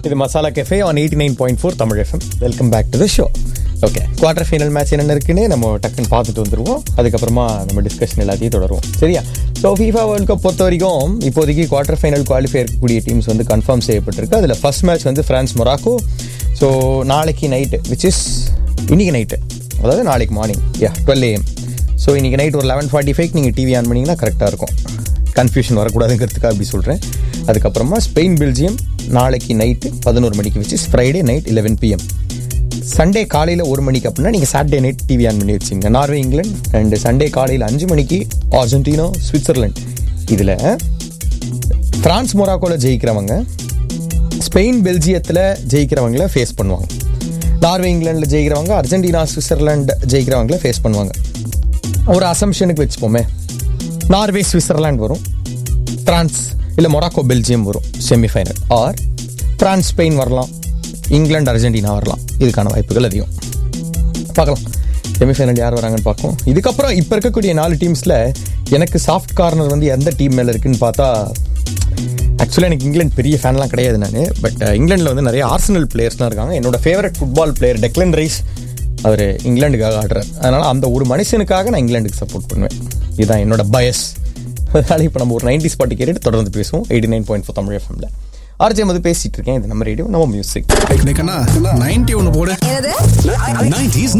இது masala cafe on eighty nine point four Tamil FM welcome back to the show okay quarter final match என்னென்ன இருக்குன்னு நம்ம டக்குன்னு பார்த்துட்டு வந்துருவோம் அதுக்கப்புறமா நம்ம டிஸ்கஷன் எல்லாத்தையும் தொடருவோம் சரியா ஸோ ஃபீஃபா வேர்ல்ட் கப் பொறுத்த வரைக்கும் இப்போதைக்கு குவார்டர் ஃபைனல் குவாலிஃபை இருக்கக்கூடிய டீம்ஸ் வந்து கன்ஃபார்ம் செய்யப்பட்டிருக்கு அதில் ஃபர்ஸ்ட் மேட்ச் வந்து ஃப்ரான்ஸ் மொராக்கோ ஸோ நாளைக்கு நைட்டு விச் இஸ் இன்னைக்கு நைட்டு அதாவது நாளைக்கு morning yeah twelve AM so இன்னைக்கு நைட் ஒரு லெவன் ஃபார்ட்டி ஃபைவ் நீங்கள் டிவி ஆன் பண்ணிங்கன்னா கரெக்டாக இருக்கும் கன்ஃபியூஷன் வரக்கூடாதுங்கிறதுக்காக அப்படி சொல்கிறேன் அதுக்கப்புறமா ஸ்பெயின் பெல்ஜியம் நாளைக்கு நைட்டு பதினோரு மணிக்கு வச்சு Friday night eleven PM Sunday காலையில் ஒரு மணிக்கு அப்படின்னா நீங்கள் சாட்டர்டே நைட் டிவி ஆன் பண்ணி வச்சிங்க நார்வே இங்கிலாந்து அண்ட் சண்டே காலையில் அஞ்சு மணிக்கு அர்ஜென்டினா சுவிட்சர்லாந்து இதில் பிரான்ஸ் மொராக்கோவில் ஜெயிக்கிறவங்க ஸ்பெயின் பெல்ஜியத்தில் ஜெயிக்கிறவங்கள ஃபேஸ் பண்ணுவாங்க நார்வே இங்கிலாண்டில் ஜெயிக்கிறவங்க அர்ஜென்டினா சுவிட்சர்லாந்து ஜெயிக்கிறவங்கள ஃபேஸ் பண்ணுவாங்க ஒரு அசம்ஷனுக்கு வச்சுப்போமே நார்வே சுவிட்சர்லாந்து வரும் பிரான்ஸ் இல்லை மொராக்கோ பெல்ஜியம் வரும் செமிஃபைனல் ஆர் பிரான்ஸ் ஸ்பெயின் வரலாம் இங்கிலாந்து அர்ஜென்டினா வரலாம் இதுக்கான வாய்ப்புகள் அதிகம் பார்க்கலாம் செமிஃபைனல் யார் வராங்கன்னு பார்ப்போம் இதுக்கப்புறம் இப்போ இருக்கக்கூடிய நாலு டீம்ஸில் எனக்கு சாஃப்ட் கார்னர் வந்து எந்த டீம் மேலே இருக்குன்னு பார்த்தா ஆக்சுவலாக எனக்கு இங்கிலாந்து பெரிய ஃபேன்லாம் கிடையாது நான் பட் இங்கிலாண்டில் வந்து நிறைய ஆர்சனல் பிளேயர்ஸ்லாம் இருக்காங்க என்னோட favourite football player Declan Rice அவர் இங்கிலாந்துக்காக ஆடுறார் அதனால் அந்த ஒரு மனுஷனுக்காக நான் இங்கிலாந்துக்கு சப்போர்ட் பண்ணுவேன் இதுதான் என்னோட பயஸ் அதனால் இப்போ நம்ம ஒரு நைன்டி ஸ்பாட்டி கேட்டு தொடர்ந்து பேசுவோம் eighty nine point four Tamil எஃப்எம்ல ஆர்ஜே வந்து பேசிட்டு இருக்கேன் இது நம்ம ரேடியோ நம்ம மியூசிக் நைன்டி ஒன்று போடு என்னது 90s